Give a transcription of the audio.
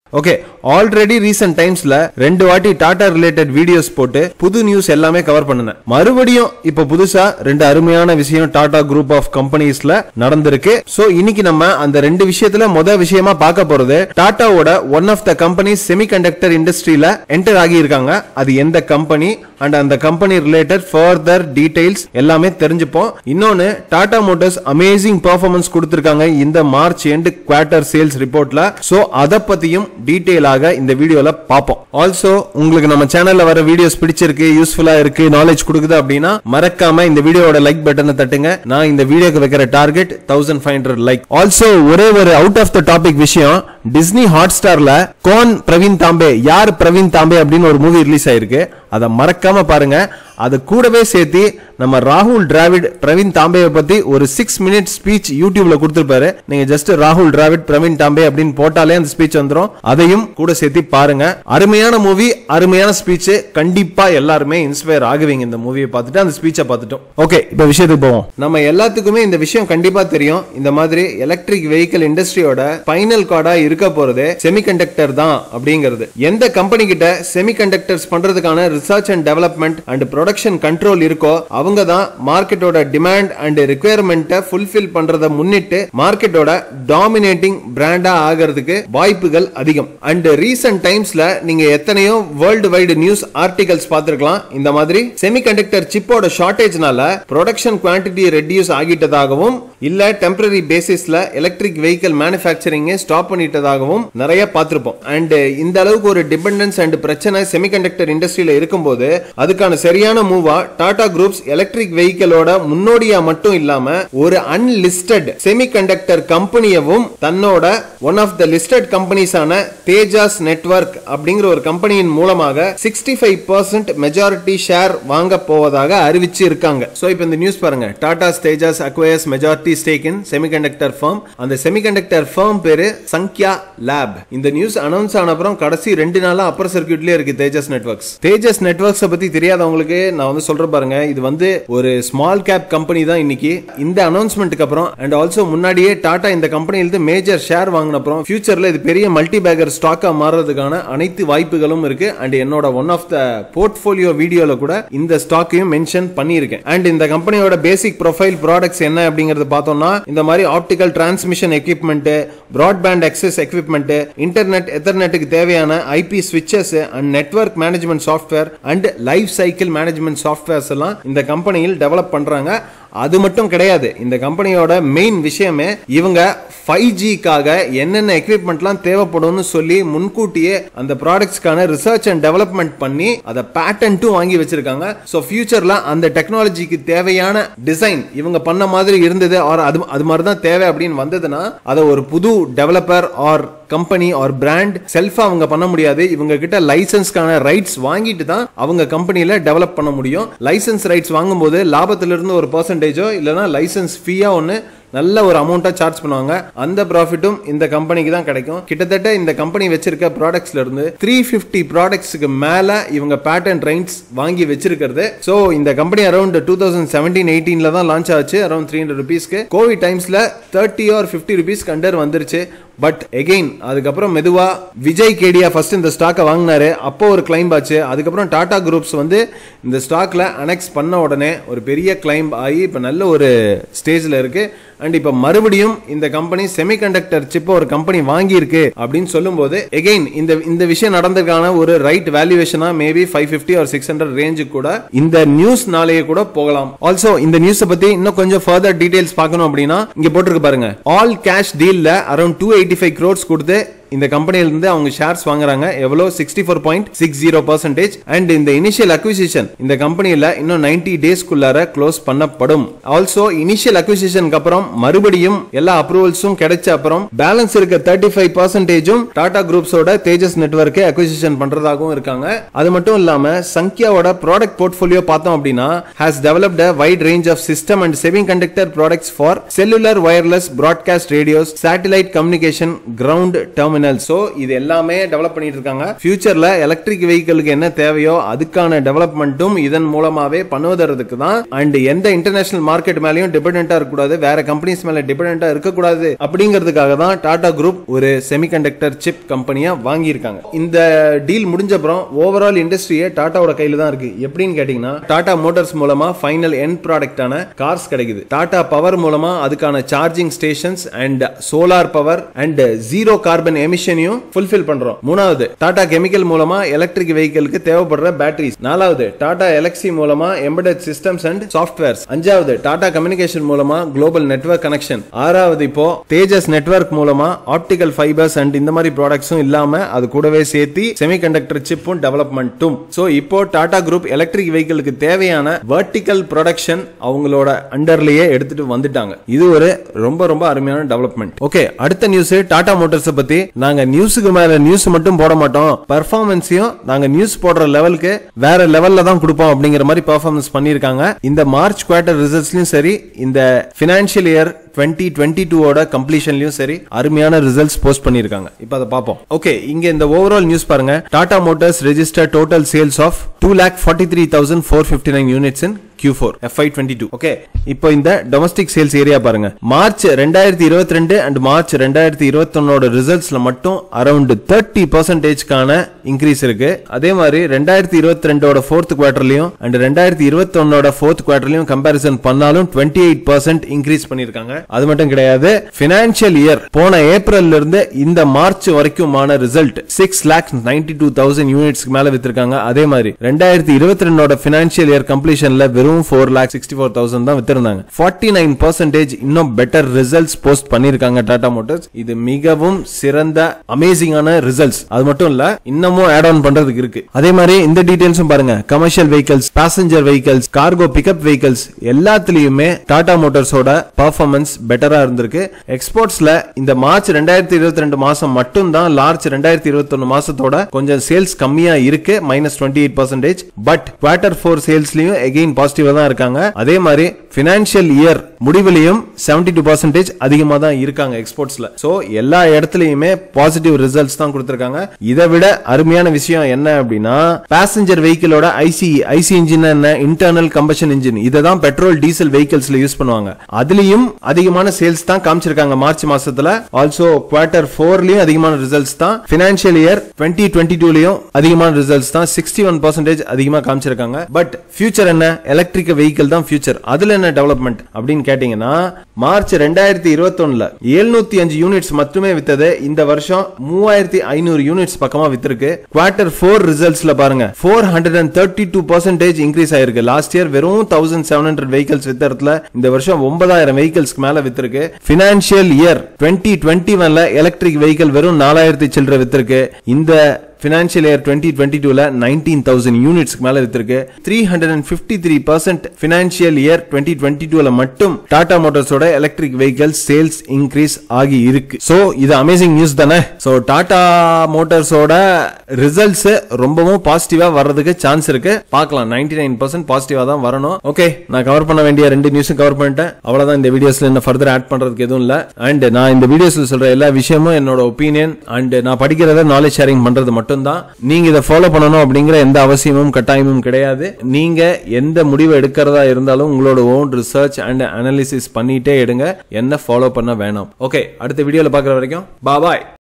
okay already recent டைம்ஸ்ல ரெண்டு வாட்டி டாடா ரிலேட்டட் வீடியோஸ் போட்டு புது நியூஸ் எல்லாமே கவர் பண்ணினேன் மறுபடியும் இப்ப புதுசா ரெண்டு அருமையான விஷயம் டாடா குரூப் ஆஃப் கம்பெனிஸ்ல நடந்திருக்கு சோ இன்னைக்கு நம்ம அந்த ரெண்டு விஷயத்துல முத விஷயமா பார்க்க போறது டாடாவோட one of the company semiconductor இண்டஸ்ட்ரியில என்டர் ஆகி இருக்காங்க அது எந்த கம்பெனி அண்ட் அந்த கம்பெனி ரிலேட்டட் ஃபர்தர் டீடைல்ஸ் எல்லாமே தெரிஞ்சுப்போம் இன்னொன்னு டாடா மோட்டார்ஸ் அமேசிங் பெர்ஃபார்மன்ஸ் கொடுத்திருக்காங்க இந்த மார்ச் எண்ட் குவார்டர் சேல்ஸ் ரிப்போர்ட்ல சோ அத பத்தியும் டீடைலாக இந்த வீடியோல பார்ப்போம் ஆல்சோ உங்களுக்கு நம்ம சேனல்ல வர வீடியோஸ் பிடிச்சிருக்கு யூஸ்ஃபுல்லா இருக்கு நாலேஜ் கொடுக்குது அப்படின்னா மறக்காம இந்த வீடியோட லைக் பட்டனை தட்டுங்க நான் இந்த வீடியோக்கு வைக்கிற target thousand five hundred like also ஒரே ஒரு அவுட் ஆஃப் த டாபிக் விஷயம் டிஸ்னி ஹாட் ஸ்டார்ல கோன் பிரவீன் தாம்பே யார் பிரவீன் தாம்பே அப்படின்னு ஒரு மூவி ரிலீஸ் ஆயிருக்கு அதை மறக்காம பாருங்க அது கூடவே சேர்த்து நம்ம ராகுல் டிராவிட் பிரவீன் தாம்பேவை பத்தி ஒரு சிக்ஸ் மினிட் ஸ்பீச் யூடியூப்ல கொடுத்திருப்பாரு நீங்க ஜஸ்ட் ராகுல் டிராவிட் பிரவீன் தாம்பே அப்படின்னு போட்டாலே அந்த ஸ்பீச் வந்துரும் அதையும் கூட சேர்த்து பாருங்க அருமையான மூவி அருமையான ஸ்பீச் கண்டிப்பா எல்லாருமே இன்ஸ்பயர் ஆகுவீங்க இந்த மூவியை பார்த்துட்டு அந்த ஸ்பீச்சை பார்த்துட்டோம் ஓகே இப்ப விஷயத்துக்கு போவோம் நம்ம எல்லாத்துக்குமே இந்த விஷயம் கண்டிப்பா தெரியும் இந்த மாதிரி எலக்ட்ரிக் வெஹிக்கிள் இண்டஸ்ட்ரியோட ஸ்பைனல் கார்டா இருக்க போறது செமிகண்டக்டர் தான் அப்படிங்கிறது எந்த கம்பெனி கிட்ட செமிகண்டக்டர்ஸ் பண்றதுக்கான research and development and production control இருக்கோ அவங்க தான் மார்க்கெட்டோட டிமாண்ட் அண்ட் ரிக்குயர்மெண்ட்டை ஃபுல்ஃபில் பண்றத முன்னிட்டு மார்க்கெட்டோட டாமினேட்டிங் பிராண்டா ஆகிறதுக்கு வாய்ப்புகள் அதிகம் அண்ட் ரீசன்ட் டைம்ஸ்ல நீங்க எத்தனையோ வேர்ல்டு வைடு நியூஸ் ஆர்டிகல்ஸ் பார்த்திருக்கலாம் இந்த மாதிரி செமிகண்டக்டர் சிப்போட ஷார்டேஜ்னால ப்ரொடக்ஷன் குவான்டிட்டி ரெடியூஸ் ஆகிட்டதாகவும் இல்ல டெம்பரரி பேசிஸ்ல எலக்ட்ரிக் வெஹிக்கிள் மேனுஃபேக்சரிங் ஸ்டாப் பண்ணிட்டதாகவும் நிறைய பார்த்திருப்போம் அண்ட் இந்த அளவுக்கு ஒரு டிபெண்டன்ஸ் அண்ட் பிரச்சனை செமிகண்டக்டர் இண்டஸ்ட்ரியில இருக்கும்போது அதுக்கான சரியான மூவா டாடா குரூப்ஸ் எலக்ட்ரிக் வெஹிக்கிளோட முன்னோடியா மட்டும் இல்லாம ஒரு அன்லிஸ்டட் செமிகண்டக்டர் கம்பெனியவும் தன்னோட ஒன் ஆஃப் த லிஸ்டட் கம்பெனிஸான தேஜாஸ் நெட்வொர்க் அப்படிங்கிற ஒரு கம்பெனியின் மூலமாக sixty five percent majority share வாங்க போவதாக அறிவிச்சு இருக்காங்க சோ இப்போ இந்த நியூஸ் பாருங்க Tata Tejas acquires majority stake in semiconductor firm அந்த செமிகண்டக்டர் ஃபர்ம் பேரு சங்கியா லேப் இந்த நியூஸ் அனௌன்ஸ் ஆன அப்புறம் கடைசி ரெண்டு நாளா அப்பர் சர்க்கியூட்லயே இருக்கு தேஜஸ் நெட்வொர்க்ஸ் தேஜஸ் நெட்வொர்க்ஸ் பத்தி தெரியாதவங்களுக்கு நான் வந்து சொல்ற பாருங்க இது வந்து ஒரு ஸ்மால் கேப் கம்பெனி தான் இன்னைக்கு இந்த அனௌன்ஸ்மெண்ட்டுக்கு அப்புறம் அண்ட் ஆல்சோ முன்னாடியே டாடா இந்த கம்பெனியிலிருந்து மேஜர் ஷேர் வாங்கின அப்புறம் ஃபியூச்சர்ல இது பெரிய மல்டி பேக்கர் ஸ்டாக்கா மாறுறதுக்கான அனைத்து வாய்ப்புகளும் இருக்கு அண்ட் என்னோட ஒன் ஆஃப் த போர்ட்ஃபோலியோ வீடியோல கூட இந்த ஸ்டாக்கையும் மென்ஷன் பண்ணியிருக்கேன் அண்ட் இந்த கம்பெனியோட பேசிக் ப்ரொஃபைல் ப்ராடக்ட்ஸ் என்ன அப்படிங்கறது பார்த்தோம்னா இந்த மாதிரி optical transmission equipment broadband access equipment internet எத்தர்நெட்டுக்கு தேவையான ஐபி ஸ்விட்சஸ் and network management software and life cycle management softwares எல்லாம் இந்த கம்பெனியில் டெவலப் பண்றாங்க அது மட்டும் கிடையாது இந்த கம்பெனியோட மெயின் விஷயமே இவங்க ஃபைவ் ஜிக்காக என்னென்ன எக்யூப்மெண்ட்லாம் தேவைப்படும்னு சொல்லி முன்கூட்டியே அந்த ப்ராடக்ட்ஸ்க்கான ரிசர்ச் அண்ட் டெவலப்மெண்ட் பண்ணி அதை பேட்டன்ட்டும் வாங்கி வச்சிருக்காங்க ஸோ ஃபியூச்சர்ல அந்த டெக்னாலஜிக்கு தேவையான டிசைன் இவங்க பண்ண மாதிரி இருந்தது ஆர் அது அது மாதிரி தான் தேவை அப்படின்னு வந்ததுன்னா அதை ஒரு புது developer or company or brand செல்ஃபா அவங்க பண்ண முடியாது இவங்க கிட்ட லைசன்ஸ்க்கான ரைட்ஸ் வாங்கிட்டு தான் அவங்க கம்பெனில டெவலப் பண்ண முடியும் லைசன்ஸ் ரைட்ஸ் வாங்கும்போது லாபத்துல இருந்து ஒரு பர்சன்டேஜோ இல்லைன்னா லைசன்ஸ் ஃபீயா ஒன்று நல்ல ஒரு அமௌண்ட்டா சார்ஜ் பண்ணுவாங்க அந்த ப்ராஃபிட்டும் இந்த கம்பெனிக்கு தான் கிடைக்கும் கிட்டத்தட்ட இந்த கம்பெனி வச்சிருக்க ப்ராடக்ட்ஸ்ல இருந்து த்ரீ ஃபிஃப்டி ப்ராடக்ட்ஸ்க்கு மேல இவங்க பேட்டன் ரைட்ஸ் வாங்கி வச்சிருக்கிறது ஸோ இந்த company around two thousand seventeen எயிட்டீன்ல தான் லான்ச் ஆச்சு அரௌண்ட் த்ரீ ஹண்ட்ரட் ருபீஸ்க்கு கோவிட் டைம்ஸ்ல தேர்ட்டி ஆர் ஃபிஃப்டி ருபீஸ் கண்டர் வந்துருச்சு பட் எகெயின் அதுக்கப்புறம் மெதுவா விஜய் கேடியா ஃபர்ஸ்ட் இந்த ஸ்டாக்கை வாங்கினாரு அப்போ ஒரு கிளைம் ஆச்சு அதுக்கப்புறம் டாடா குரூப்ஸ் வந்து இந்த ஸ்டாக்ல அனெக்ஸ் பண்ண உடனே ஒரு பெரிய கிளைம் ஆகி இப்போ நல்ல ஒரு ஸ்டேஜ்ல இருக்கு அண்ட் இப்போ மறுபடியும் இந்த கம்பெனி செமிகண்டக்டர் சிப்பை ஒரு கம்பெனி வாங்கியிருக்கு அப்படின்னு சொல்லும்போது எகெயின் இந்த இந்த விஷயம் நடந்ததுக்கான ஒரு ரைட் வேல்யூவேஷனா maybe five fifty or six hundred range கூட இந்த நியூஸ் நாளையே கூட போகலாம் ஆல்சோ இந்த நியூஸை பத்தி இன்னும் கொஞ்சம் ஃபர்தர் டீடைல்ஸ் பார்க்கணும் அப்படின்னா இங்க போட்டிருக்கு பாருங்க ஆல் கேஷ் டீல்ல around two eighty five crores கொடுத்து இந்த கம்பெனியிலிருந்து அவங்க ஷேர்ஸ் வாங்குறாங்க எவ்வளோ sixty four point six zero percentage and இந்த இனிஷியல் அக்விசிஷன் இந்த கம்பெனியில் இன்னும் நைன்டி டேஸ்க்குள்ளார க்ளோஸ் பண்ணப்படும் ஆல்சோ இனிஷியல் அக்விசிஷனுக்கு அப்புறம் மறுபடியும் எல்லா அப்ரூவல்ஸும் கிடைச்ச அப்புறம் பேலன்ஸ் இருக்க தேர்ட்டி ஃபைவ் பர்சன்டேஜும் டாடா குரூப்ஸோட தேஜஸ் நெட்ஒர்க்கை அக்விசிஷன் பண்றதாகவும் இருக்காங்க அது மட்டும் இல்லாம சங்கியாவோட ப்ராடக்ட் போர்ட்ஃபோலியோ பார்த்தோம் அப்படின்னா has developed a wide range of system and semiconductor products for cellular wireless broadcast radios satellite communication ground terminal phenomenal so இது எல்லாமே டெவலப் பண்ணிட்டு இருக்காங்க ஃபியூச்சர்ல எலக்ட்ரிக் வெஹிக்கிளுக்கு என்ன தேவையோ அதுக்கான டெவலப்மெண்ட்டும் இதன் மூலமாவே பண்ணுவதற்கு தான் அண்ட் எந்த இன்டர்நேஷனல் மார்க்கெட் மேலயும் டிபெண்டா இருக்கக்கூடாது வேற கம்பெனிஸ் மேல டிபெண்டா இருக்கக்கூடாது அப்படிங்கிறதுக்காக தான் டாடா குரூப் ஒரு செமிகண்டக்டர் சிப் கம்பெனியா வாங்கியிருக்காங்க இந்த டீல் முடிஞ்ச அப்புறம் ஓவரால் இண்டஸ்ட்ரியே டாட்டாவோட கையில தான் இருக்கு எப்படின்னு கேட்டீங்கன்னா டாடா மோட்டார்ஸ் மூலமா ஃபைனல் எண்ட் ப்ராடக்டான கார்ஸ் கிடைக்குது டாடா பவர் மூலமா அதுக்கான charging stations and solar power and zero carbon எமிஷனையும் ஃபுல்ஃபில் பண்றோம் மூணாவது டாடா கெமிக்கல் மூலமா எலக்ட்ரிக் வெஹிக்கிளுக்கு தேவைப்படுற பேட்டரிஸ் நாலாவது டாடா எலக்ஸி மூலமா எம்பெடட் சிஸ்டம்ஸ் அண்ட் சாஃப்ட்வேர்ஸ் அஞ்சாவது டாடா கம்யூனிகேஷன் மூலமா குளோபல் நெட்வொர்க் கனெக்ஷன் ஆறாவது இப்போ தேஜஸ் நெட்வொர்க் மூலமா ஆப்டிகல் ஃபைபர்ஸ் அண்ட் இந்த மாதிரி ப்ராடக்ட்ஸும் இல்லாம அது கூடவே சேர்த்து செமிகண்டக்டர் சிப்பும் டெவலப்மெண்ட்டும் சோ இப்போ டாடா குரூப் எலக்ட்ரிக் வெஹிக்கிளுக்கு தேவையான வெர்டிக்கல் ப்ரொடக்ஷன் அவங்களோட அண்டர்லயே எடுத்துட்டு வந்துட்டாங்க இது ஒரு ரொம்ப ரொம்ப அருமையான டெவலப்மெண்ட் ஓகே அடுத்த நியூஸ் டாடா மோட்டார்ஸ் பத்தி நாங்க நியூஸுக்கு மேல நியூஸ் மட்டும் போட மாட்டோம் பெர்ஃபார்மன்ஸையும் நாங்க நியூஸ் போடுற லெவலுக்கு வேற லெவல்ல தான் கொடுப்போம் அப்படிங்கிற மாதிரி பெர்ஃபார்மன்ஸ் பண்ணிருக்காங்க இந்த மார்ச் குவார்டர் ரிசல்ட்ஸ்லயும் சரி இந்த பினான்சியல் இயர் டுவெண்ட்டி டுவெண்ட்டி டூவோட கம்ப்ளீஷன்லயும் சரி அருமையான ரிசல்ட்ஸ் போஸ்ட் பண்ணிருக்காங்க இப்போ அதை பார்ப்போம் ஓகே இங்க இந்த ஓவரால் நியூஸ் பாருங்க Tata Motors register total sales of two lakh forty three thousand four fifty nine units in Q4 FY22 okay இப்போ இந்த டொமஸ்டிக் சேல்ஸ் ஏரியா பாருங்க மார்ச் ரெண்டாயிரத்தி இருபத்தி ரெண்டு அண்ட் மார்ச் ரெண்டாயிரத்தி இருபத்தி ஒன்னோட ரிசல்ட்ஸ்ல மட்டும் அரௌண்ட் தேர்ட்டி பர்சன்டேஜ்க்கான இன்க்ரீஸ் இருக்கு அதே மாதிரி ரெண்டாயிரத்தி இருபத்தி ரெண்டோட ஃபோர்த் குவார்டர்லயும் அண்ட் ரெண்டாயிரத்தி இருபத்தி ஒன்னோட ஃபோர்த் குவார்டர்லயும் கம்பாரிசன் பண்ணாலும் டுவெண்ட்டி எயிட் பர்சன்ட் இன்க்ரீஸ் பண்ணிருக்காங்க அது மட்டும் கிடையாது பினான்சியல் இயர் போன ஏப்ரல்ல இருந்து இந்த மார்ச் வரைக்குமான result six lakhs ninety two thousand யூனிட்ஸ்க்கு மேல வித்திருக்காங்க அதே மாதிரி ரெண்டாயிரத்தி இருபத்தி ரெண்டோட பினான்சியல் இயர் கம்ப்ளீஷன்ல வெறும் four lakh sixty four thousand தான் வித்திருந்தாங்க ஃபார்ட்டி நைன் பர்சன்டேஜ் இன்னும் பெட்டர் ரிசல்ட்ஸ் போஸ்ட் பண்ணிருக்காங்க டாடா மோட்டார்ஸ் இது மிகவும் சிறந்த அமேசிங்கான ரிசல்ட்ஸ் அது மட்டும் இல்ல இன்னமும் ஆட் ஆன் பண்றதுக்கு இருக்கு அதே மாதிரி இந்த டீடைல்ஸும் பாருங்க commercial vehicles passenger vehicles cargo pickup vehicles எல்லாத்துலயுமே டாடா மோட்டார்ஸோட பர்ஃபார்மன்ஸ் பெட்டரா இருந்திருக்கு எக்ஸ்போர்ட்ஸ்ல இந்த மார்ச் ரெண்டாயிரத்தி இருபத்தி ரெண்டு மாசம் மட்டும் தான் லார்ச் ரெண்டாயிரத்தி இருபத்தி ஒன்னு மாசத்தோட கொஞ்சம் சேல்ஸ் கம்மியா இருக்கு minus twenty eight percentage but quarter four சேல்ஸ்லயும் எகெயின் பாசிட்டிவா தான் இருக்காங்க அதே மாதிரி பினான்சியல் இயர் முடிவுலையும் செவன்டி டூ பர்சன்டேஜ் அதிகமா தான் இருக்காங்க எக்ஸ்போர்ட்ஸ்ல சோ எல்லா இடத்துலயுமே பாசிட்டிவ் ரிசல்ட்ஸ் தான் கொடுத்திருக்காங்க இதை விட அருமையான விஷயம் என்ன அப்படின்னா பேசஞ்சர் வெஹிக்கிளோட ஐசி ஐசி இன்ஜின் என்ன இன்டர்னல் கம்பஷன் இன்ஜின் இதை தான் பெட்ரோல் டீசல் வெஹிக்கிள்ஸ்ல யூஸ் பண்ணுவாங்க அதுலயும் அதிகமான சேல்ஸ் தான் காமிச்சிருக்காங்க மார்ச் மாசத்துல ஆல்சோ குவார்டர் ஃபோர்லயும் அதிகமான ரிசல்ட்ஸ் தான் பினான்சியல் இயர் டுவெண்ட்டி டுவெண்ட்டி டூலயும் அதிகமான ரிசல்ட்ஸ் தான் சிக்ஸ்டி ஒன் பர்சன்டேஜ் அதிகமா காமிச்சிருக்காங்க பட் ஃபியூச்சர் என்ன எலக்ட்ரிக் வெஹிக்கிள் தான் ஃபியூச்சர் அதுல என்ன டெவலப்மெண்ட் அப்படின்னு கேட்டீங்கன்னா மார்ச் ரெண்டாயிரத்தி இருபத்தி ஒண்ணுல எழுநூத்தி அஞ்சு யூனிட்ஸ் மட்டுமே வித்தது இந்த வருஷம் மூவாயிரத்தி ஐநூறு யூனிட்ஸ் பக்கமா வித்திருக்கு குவார்டர் ஃபோர் ரிசல்ட்ஸ்ல பாருங்க four hundred and thirty two percentage increase ஆயிருக்கு லாஸ்ட் இயர் வெறும் தௌசண்ட் செவன் ஹண்ட்ரட் வெஹிக்கல்ஸ் வித்த இடத்துல இந்த வருஷம் ஒன்பதாயிரம் வெஹிக்கல்ஸ்க்கு மேல வித்திருக்கு பினான்சியல் இயர் டுவெண்ட்டி டுவெண்ட்டி ஒன்ல எலக்ட்ரிக் வெஹிக்கல் வெறும் நாலாயிரத்தி சில்லற வித்திருக்கு இந்த பினான்சியல் இயர் டுவெண்ட்டி டுவெண்ட்டி டூல நைன்டீன் தௌசண்ட் யூனிட்ஸ்க்கு மேல வித்திருக்கு three hundred and fifty three percent financial year twenty twenty டூல மட்டும் டாடா மோட்டார்ஸோட எலக்ட்ரிக் வெஹிக்கல் சேல்ஸ் இன்க்ரீஸ் ஆகி இருக்கு சோ இது அமேசிங் நியூஸ் தானே சோ டாடா மோட்டார்ஸோட ரிசல்ட்ஸ் ரொம்பவும் பாசிட்டிவா வர்றதுக்கு சான்ஸ் இருக்கு பார்க்கலாம் நைன்டி நைன் பர்சன்ட் பாசிட்டிவா தான் வரணும் ஓகே நான் கவர் பண்ண வேண்டிய ரெண்டு நியூஸும் கவர் பண்ணிட்டேன் அவ்வளவுதான் இந்த வீடியோஸ்ல என்ன ஃபர்தர் ஆட் பண்றதுக்கு எதுவும் இல்ல அண்ட் நான் இந்த வீடியோஸ்ல சொல்ற எல்லா விஷயமும் என்னோட ஒப்பீனியன் அண்ட் நான் படிக்கிறத நாலேஜ் ஷேரிங் பண்றது மட்டும்தான் நீங்க இதை ஃபாலோ பண்ணணும் அப்படிங்கிற எந்த அவசியமும் கட்டாயமும் கிடையாது நீங்க எந்த முடிவு எடுக்கிறதா இருந்தாலும் உங்களோட ஓன் ரிசர்ச் அண்ட் அனாலிசிஸ் பண்ணிட்டே எடுங்க என்ன ஃபாலோ பண்ண வேணாம் ஓகே அடுத்த வீடியோல பாக்குற வரைக்கும் பாய்